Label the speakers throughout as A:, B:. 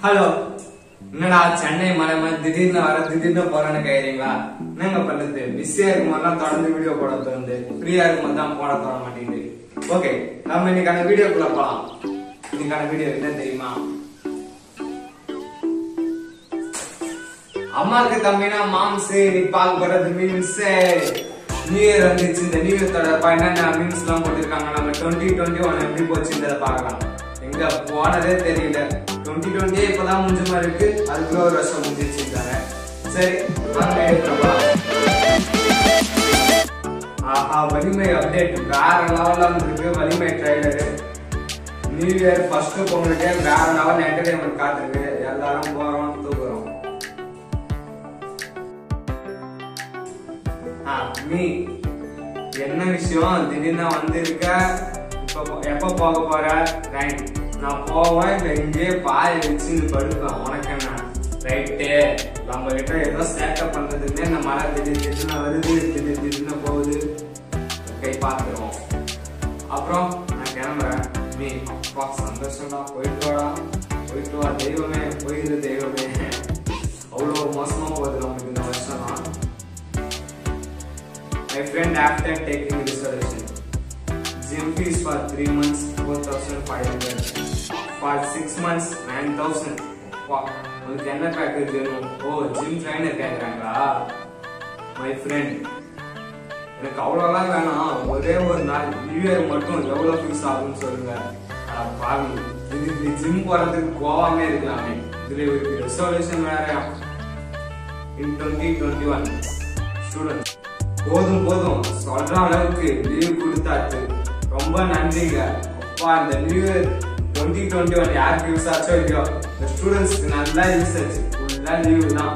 A: Hello என்னடா சென்னை மலை மாதிரி திடீர்னு வர திடீர்னு போறேன்னு கேக்குறீங்களா என்னங்க பண்றது பிஸியா இருக்கும் போதெல்லாம் தொடர்ந்து வீடியோ போட தோணுது ஃப்ரீயா இருக்கும் போது தான் போட தோண மாட்டேங்குது ஓகே நம்ம இன்னைக்கான வீடியோக்குள்ள போலாம் இன்னைக்கான வீடியோ என்ன தெரியுமா அம்மாக்கு தம்பினா மாம்ஸ் இன்னைக்கு பால் போறது மீன்ஸ் நியூ இயர் வந்துச்சு இந்த நியூ இயர் தொடர்பா என்னென்ன மீன்ஸ் எல்லாம் போட்டிருக்காங்க நம்ம டுவெண்ட்டி டுவெண்ட்டி ஒன் எப்படி போச்சுன்றத பார்க்கலாம் எங்க போனதே தெரியல டுவெண்ட்டி டுவெண்ட்டியே இப்பதான் முடிஞ்ச மாதிரி இருக்கு அதுக்குள்ள ஒரு வருஷம் முடிஞ்சிருச்சுட்டாங்க சரி வாங்க வீடியோக்குள்ள போலாம். ஆஹா வலிமை அப்டேட் வேற லெவல்ல இருக்கு Valimai trailer new year first பொங்கலுக்கே வேற லெவல் என்டர்டைன்மெண்ட் காட்டுருக்கு எல்லாரும் போறோம் தூக்குறோம் ஆ, நீ என்ன விஷயம் திடீர்னு வந்திருக்க இப்ப போ- எப்ப போக போற ரைட் நான் போவேன் இல்ல இங்கே பாய வச்சு படுப்பேன் உனக்கு என்ன ரைட்டு நம்ம கிட்ட ஏதோ சேட்டப் பண்றதுக்குன்னே இந்த மழை திடீர் திடீர்னு வருது திடீர் திடீர்னு போகுது கை பார்த்துருவோம் அப்புறம் நான் கிளம்புறேன் நீ அப்பா சந்தோஷம்டா போயிட்டு வாடா போயிட்டு வா தெய்வமே போயிரு தெய்வமே அவ்வளோ மோசமா போகுது நமக்கு இந்த வருஷம்லாம் My friend after taking resolution. Gym fees for 3 months 4500 For 6 months 9000 வா, உனக்கு என்ன பேக்கேஜ் வேணும் ஓ ஜிம் ட்ரைனர் கேட்குறாங்களா மை ஃப்ரெண்ட் எனக்கு அவ்வளோலாம் வேணாம் ஒரே ஒரு நாள் நியூ இயர் மட்டும் எவ்வளோ ஃபீஸ் ஆகும்னு சொல்லுங்க அட பாவி இதுக்கு ஜிம் போகிறதுக்கு கோவாமே இருக்கலாமே இதில் இவருக்கு ரெசல்யூஷன் வேறையா in twenty twenty one students போதும் போதும் சொல்ற அளவுக்கு லீவ் கொடுத்தாச்சு ரொம்ப நன்றிங்க அப்பா இந்த new year twenty twenty one யாருக்கு யூஸ் ஆச்சோ இல்லையோ இந்த ஸ்டூடெண்ட்ஸ்க்கு நல்லா யூஸ் ஆச்சு ஃபுல்லா லீவ் தான்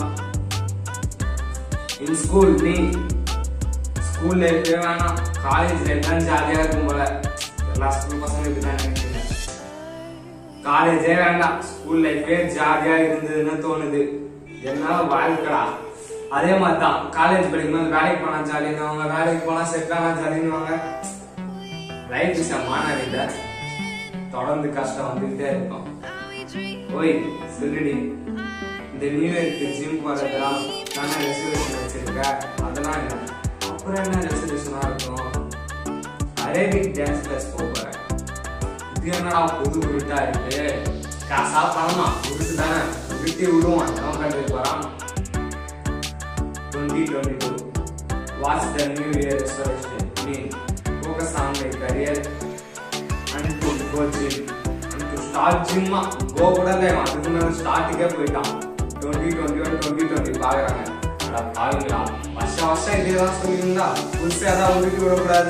A: இன் ஸ்கூல் நீ ஸ்கூல் லைஃபே வேணாம் காலேஜ் லைஃப் தான் ஜாலியா இருக்கும் போல எல்லா ஸ்கூல் பசங்களுக்கு தான் நினைக்கிறேன் காலேஜே வேண்டாம் ஸ்கூல் லைஃபே ஜாலியா இருந்ததுன்னு தோணுது என்ன வாழ்க்கடா அதே மாதிரி தான் காலேஜ் படிக்கும்போது வேலைக்கு போனா ஜாலியானவங்க வேலைக்கு போனா செட் ஆனா ஜாலியானவங்க லைஃப் இஸ் மானவில்லை தொடர்ந்து கஷ்டம் வந்துகிட்டே இருக்கும் ஓய் சொல்லுடி இந்த நியூ இயர்க்கு ஜிம் போறதெல்லாம் தானே ரெசர்வேஷன் வச்சிருக்க அதெல்லாம் இல்லை அப்புறம் என்ன ரெசர்வேஷனா இருக்கும் அரேபிக் டான்ஸ் கிளாஸ் போக போறேன் இது என்னடா புது உருட்டா இருக்கு காசா பணமா உருட்டு தானே உருட்டி விடுவான் அவன் கண்டுக்கு போறான் twenty twenty two watch the new year resolution mean focus on my career and to go gym and to start ஜிம்மா கோ கூட இல்லை இவன் அதுக்கு முன்னாடி ஸ்டார்ட்டுக்கே போயிட்டான் twenty twenty one twenty twenty பார்க்குறாங்க அட பாருங்களா வருஷம் வருஷம் இதே தான் சொல்லியிருந்தா புதுசாக ஏதாவது உருட்டி விடக்கூடாது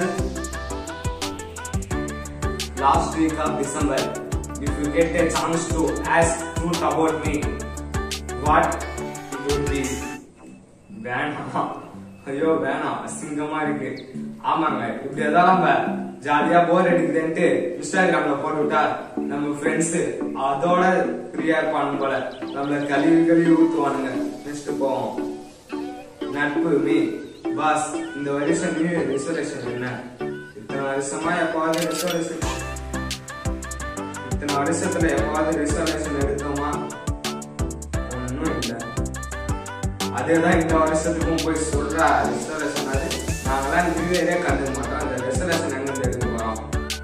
A: last week of December. If you get a chance to ask truth about me, what it would be? வேணாம் ஐயோ வேணாம் அசிங்கமா இருக்கு ஆமாங்க இப்படி ஏதாவது நம்ம ஜாலியா போர் அடிக்குதுன்ட்டு இன்ஸ்டாகிராம்ல போட்டு விட்டா நம்ம ஃப்ரெண்ட்ஸ் அதோட ஃப்ரீயா இருப்பானு போல நம்மள கழுவி கழுவி ஊத்துவானுங்க நெக்ஸ்ட் போவோம் நட்பு மீ பாஸ் இந்த வருஷம் நியூ இயர் ரிசர்வேஷன் என்ன இத்தனை வருஷமா எப்பாவது ரிசர்வேஷன் இத்தனை வருஷத்துல எப்பாவது ரிசர்வேஷன் எடுத்தோமா ஒன்றும் இல்லை அதேதான் இந்த வருஷத்துக்கும் போய் சொல்ற ரிசர்வேஷன் அது நாங்களாம் நியூ இயரே கண்டுக்க மாட்டோம் அந்த ரிசர்வேஷன் எங்க இருந்து எடுக்க போறோம்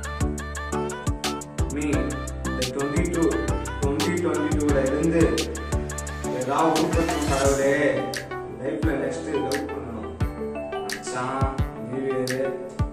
A: மீ இந்த டுவெண்ட்டி டூ டுவெண்ட்டி டுவெண்ட்டி டூல இருந்து ஏதாவது உற்பத்தி கடவுளே லைஃப்ல நெக்ஸ்ட் லவ் பண்ணணும் மச்சான் நியூ இயர்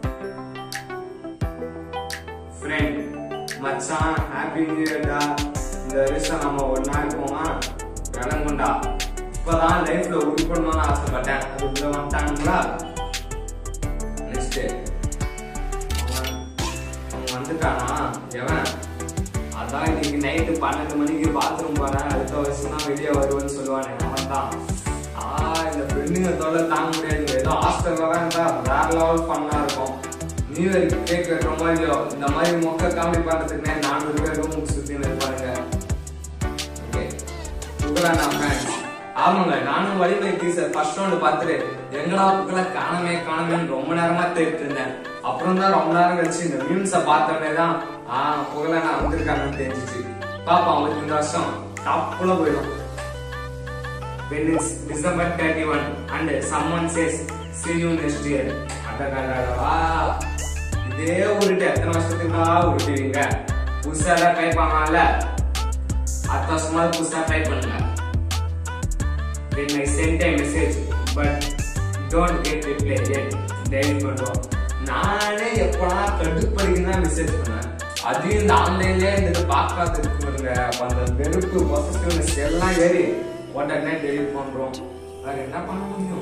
A: ஃப்ரெண்ட் மச்சான் ஹாப்பி நியூ இயர்டா இந்த வருஷம் நம்ம ஒன்னா இருப்போமா விளங்குண்டா இப்பதான் லைஃப்ல உருப்படணும்னு ஆசைப்பட்டேன் அதுக்குள்ள வந்துட்டாங்களா நெக்ஸ்ட் அவன் அவன் வந்துட்டானா எவன் அதான் இன்னைக்கு நைட்டு பன்னெண்டு மணிக்கு பாத்ரூம் போறேன் அடுத்த வருஷம் தான் வெளியே வருவேன்னு சொல்லுவானே அவன் தான் ஆ இந்த பெண்ணுங்க தொல்லை தாங்க முடியாது ஏதோ ஹாஸ்டல்ல தான் இருந்தா வேற லெவல் பண்ணா இருக்கும் நியூ இயர்க்கு கேக் வெட்டுற மாதிரியோ இந்த மாதிரி மொக்க காமெடி பண்றதுக்குனே நானூறு பேர் ரூமுக்கு சுத்தி இருப்பாருங்க ஓகே புகழானா ஃப்ரெண்ட்ஸ் ஆமாங்க நானும் வலிமை டீசர் ஃபர்ஸ்ட் ரவுண்ட் பார்த்துட்டு எங்கடா புகழ காணமே காணமேன்னு ரொம்ப நேரமா தேடிட்டு இருந்தேன் அப்புறம் தான் ரொம்ப நேரம் கழிச்சு இந்த மீம்ஸை பார்த்தோன்னே தான் ஆ புகழ நான் வந்திருக்காங்கன்னு தெரிஞ்சிச்சு பாப்பா அவங்களுக்கு இந்த வருஷம் டாப்ல போயிடும் when it's December 31 and someone says see you next year அடடடடா இதே உருட்டு எத்தனை வருஷத்துக்கா உருட்டுவீங்க புதுசா ஏதாவது ட்ரை பண்ணலாம்ல அடுத்த வருஷமாவது புதுசா ட்ரை பண்ணுங்க when I sent a message but don't get reply yet delete பண்ணுவோம் நானே எப்படா கடுப்படிக்குன்னா மெசேஜ் பண்ணேன் அதையும் இந்த ஆன்லைன்லயே இந்த பார்க்காத இருக்குங்க அப்ப அந்த வெறுப்பு பொசசிவ்னஸ் எல்லாம் ஏறி உடனே டெலிட் பண்றோம் வேற என்ன பண்ண முடியும்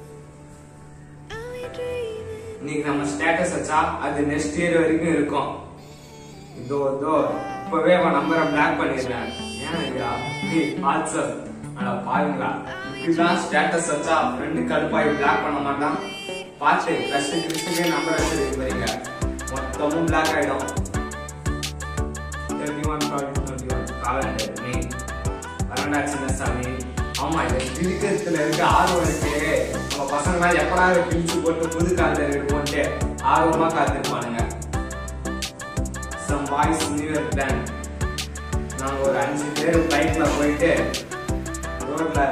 A: இன்னைக்கு நம்ம ஸ்டேட்டஸ் வச்சா அது நெக்ஸ்ட் இயர் வரைக்கும் இருக்கும் இதோ இதோ இப்பவே அவன் நம்பரை பிளாக் பண்ணிடுறேன் ஏன் ஐயா நீ வாட்ஸ்அப் அட பாருங்களா இப்படிதான் ஸ்டேட்டஸ் வச்சா ஃப்ரெண்டு கடுப்பாய் பிளாக் பண்ண மாட்டான் பார்த்து கிறிஸ்து கிறிஸ்துக்கே நம்பர் வச்சிருக்கு வரீங்க மொத்தமும் பிளாக் ஆயிடும் thirty one twenty twenty one calendar மே வரண்டா சின்னசாமி ஆமா இது கிரிக்கெட்ல இருக்க ஆர்வம் இருக்கு நம்ம பசங்களாம் எப்படா இதை கிழிச்சு போட்டு புது காலண்டர் எடுப்போம்ட்டு ஆர்வமா காத்திருப்பானுங்க some boys new year plan நாங்க ஒரு அஞ்சு பேர் பைக்ல போயிட்டு ரோட்ல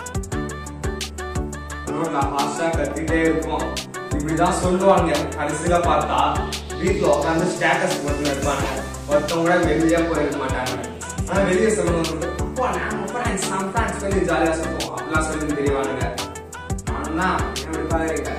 A: ரோட்ல ஹார்ஷா கத்திட்டே இருப்போம் இப்படிதான் சொல்லுவாங்க கடைசியில பார்த்தா வீட்ல உட்காந்து ஸ்டேட்டஸ் போட்டு இருப்பாங்க ஒருத்தவங்க கூட வெளியே போயிருக்க மாட்டாங்க ஆனா வெளியே சொல்லணும் அப்பா நான் ஃப்ரெண்ட்ஸ் நம்ம ஃப்ரெண்ட்ஸ் சொல்லி ஜாலியா சொல்லுவோம் அப்படிலாம் சொல்லி தெரியவானுங்க நான் தான் எப்படி பாருங்க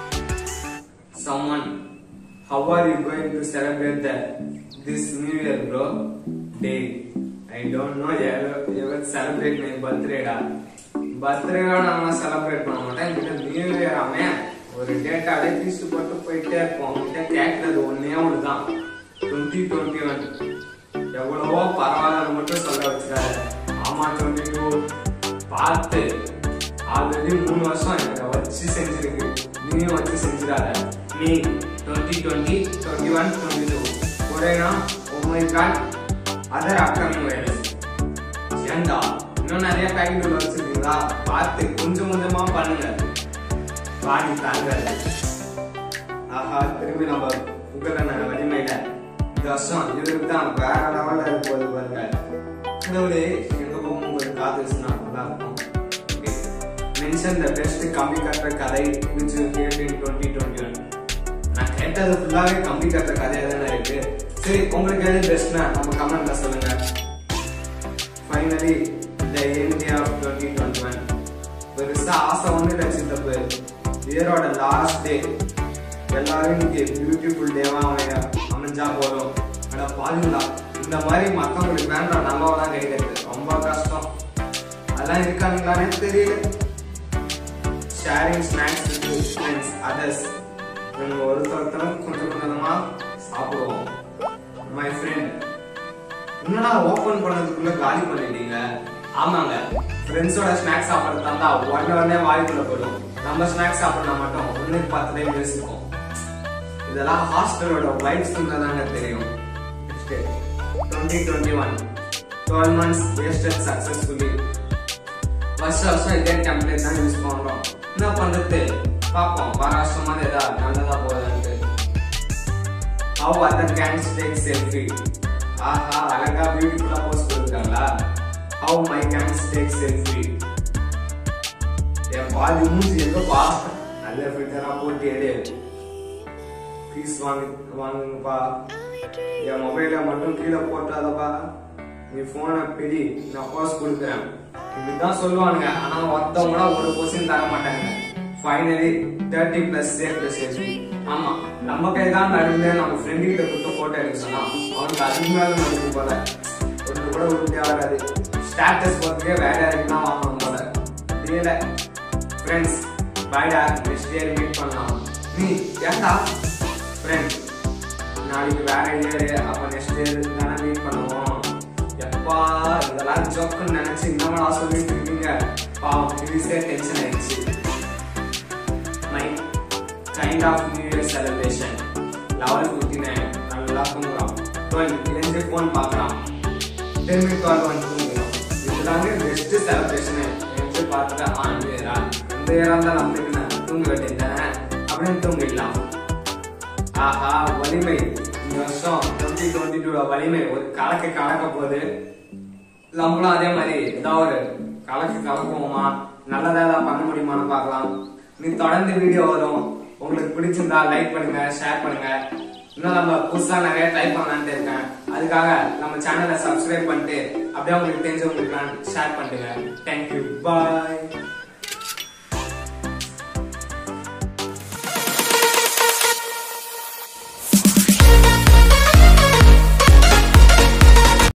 A: someone how are you going to celebrate the this new year bro day i don't know ever ever celebrate my birthday டா பர்த்டே நம்ம செலிப்ரேட் பண்ண மாட்டேன் இந்த நியூ இயர் அவன் ஒரு டேட்டாலே பீஸ் போட்டு போயிட்டே இருப்போம் அவன்கிட்ட கேட்கறது ஒன்னே ஒண்ணுதான் டுவெண்ட்டி டுவெண்ட்டி ஒன் எவ்வளவோ பரவாயில்ல மட்டும் சொல்ல வச்சுக்காரு ஆமா டுவெண்ட்டி டூ பார்த்து ஆல்ரெடி மூணு வருஷம் எனக்கு வச்சு செஞ்சிருக்கு நீயும் வச்சு செஞ்சிடாத நீ twenty twenty twenty one twenty two ஒரேனா oh my god other upcoming virus ஏண்டா இன்னும் நிறைய பேக்கெட் உள்ள வச்சிருக்கீங்களா பார்த்து கொஞ்சம் கொஞ்சமா பண்ணுங்க பாடி தாங்காது ஆஹா திரும்பி நம்ம உகரன வலிமையில இந்த வருஷம் இவருக்கு தான் வேற லெவல்ல இருக்க போது பாருங்க கடவுளே எங்க போகும் உங்களுக்கு காத்துச்சுன்னா நல்லா இருக்கும் மென்ஷன் த பெஸ்ட் கம்பி கட்டுற கதை which you hear in twenty twenty one நான் கேட்டது ஃபுல்லாவே கம்பி கட்டுற கதையா தானே இருக்கு சரி உங்களுக்கு எது பெஸ்ட்னா நம்ம கமெண்ட்ல சொல்லுங்க finally the end of twenty twenty one பெருசா ஆசை ஒன்று லட்சம் தப்பு இயரோட லாஸ்ட் டே எல்லாரும் இன்னைக்கு பியூட்டிஃபுல் டேவா அமைய அமைஞ்சா போதும் ஆனா பாருங்களா இந்த மாதிரி மத்தவங்களுக்கு வேண்டாம் நம்ம தான் கிடைக்கிறது ரொம்ப கஷ்டம் அதெல்லாம் இருக்கானுங்களானே தெரியல sharing snacks with friends others நம்ம ஒருத்தர் கொஞ்சம் கொஞ்சமா சாப்பிடுவோம் மை ஃப்ரெண்ட் என்னடா ஓபன் பண்ணதுக்குள்ள காலி பண்ணிட்டீங்க ஆமாங்க ஃப்ரெண்ட்ஸோட ஸ்நாக்ஸ் சாப்பிட்றது தந்தா உடனே உடனே வாய்க்குள்ள போயிடும் நம்ம ஸ்நாக்ஸ் சாப்பிட்றா மட்டும் ஒண்ணுக்கு பத்து டைம் யோசிப்போம் இதெல்லாம் ஹாஸ்டலோட வைப்ஸ் தாங்க தெரியும் twenty twenty one twelve months wasted successfully வருஷம் வருஷம் இதே டெம்ப்ளேட் தான் யூஸ் பண்றோம் என்ன பண்றது பார்ப்போம் வர வருஷமாவது ஏதாவது நல்லதா போகுதுன்ட்டு how other cans take selfie ஆஹா அழகா பியூட்டிஃபுல்லா போஸ்ட் கொடுத்துருக்காங்களா how my cans take selfie என் பாதி மூஞ்சி எங்கப்பா நல்ல ஃபில்டரா போட்டு எடு ப்ளீஸ் வாங்க வாங்குங்கப்பா என் மொபைல மட்டும் கீழே போட்டாதப்பா நீ போனை பிடி நான் போஸ்ட் கொடுக்குறேன் இப்படிதான் சொல்லுவானுங்க ஆனா ஒருத்தவங்களா ஒரு கொஸ்டின் தர மாட்டாங்க finally thirty plus safe plus SP ஆமா நம்ம கை தான் நடுவில் நம்ம ஃப்ரெண்டு கிட்ட கொடுத்து போட்டோ எடுக்க சொன்னா அவனுக்கு அதுக்கு மேல நடந்து போல ஒன்று கூட உறுதியா வராது ஸ்டேட்டஸ் பார்த்துக்கே வேற யாருக்கு தான் வாங்கணும் போல தெரியல ஃப்ரெண்ட்ஸ் பாய்டா நெக்ஸ்ட் இயர் மீட் பண்ணலாம் நீ ஏன்டா ஃப்ரெண்ட் நாளைக்கு வேற இயர் அப்ப நெக்ஸ்ட் இயர் தானே மீட் பண்ணுவோம் எப்பா இதெல்லாம் ஜோக்குன்னு நினைச்சு இன்னமா சொல்லிட்டு இருக்கீங்க பாவம் சீரியஸே டென்ஷன் ஆயிடுச்சு my kind of new year celebration level fifty nine நல்லா தூங்குறோம் டுவெல் எழுந்து ஃபோன் பார்க்குறான் டென் மினிட் கால் வந்து தூங்குறோம் இதுதாங்க பெஸ்ட் செலிப்ரேஷனு எடுத்து பார்த்துட்டு ஆ இந்த இயரா இந்த இயரா இருந்தால் நம்மளுக்கு என்ன தூங்க வேண்டியது தானே அப்படின்னு தூங்கிடலாம் ஆஹா வலிமை இந்த வருஷம் டுவெண்ட்டி டுவெண்ட்டி டூ வலிமை ஒரு கலக்கு கலக்க போகுது நம்மளும் அதே மாதிரி ஏதாவது ஒரு கலக்கு கலக்குவோமா நல்லதா ஏதாவது பண்ண முடியுமான்னு பார்க்கலாம் நீ தொடர்ந்து வீடியோ வரும் உங்களுக்கு பிடிச்சிருந்தா லைக் பண்ணுங்க ஷேர் பண்ணுங்க இன்னும் நம்ம புதுசா நிறைய ட்ரை பண்ணலான்ட்டு இருக்கேன் அதுக்காக நம்ம சேனலை சப்ஸ்கிரைப் பண்ணிட்டு அப்படியே உங்களுக்கு தெரிஞ்சவங்களுக்கு ஷேர் பண்ணுங்க தேங்க்யூ பாய்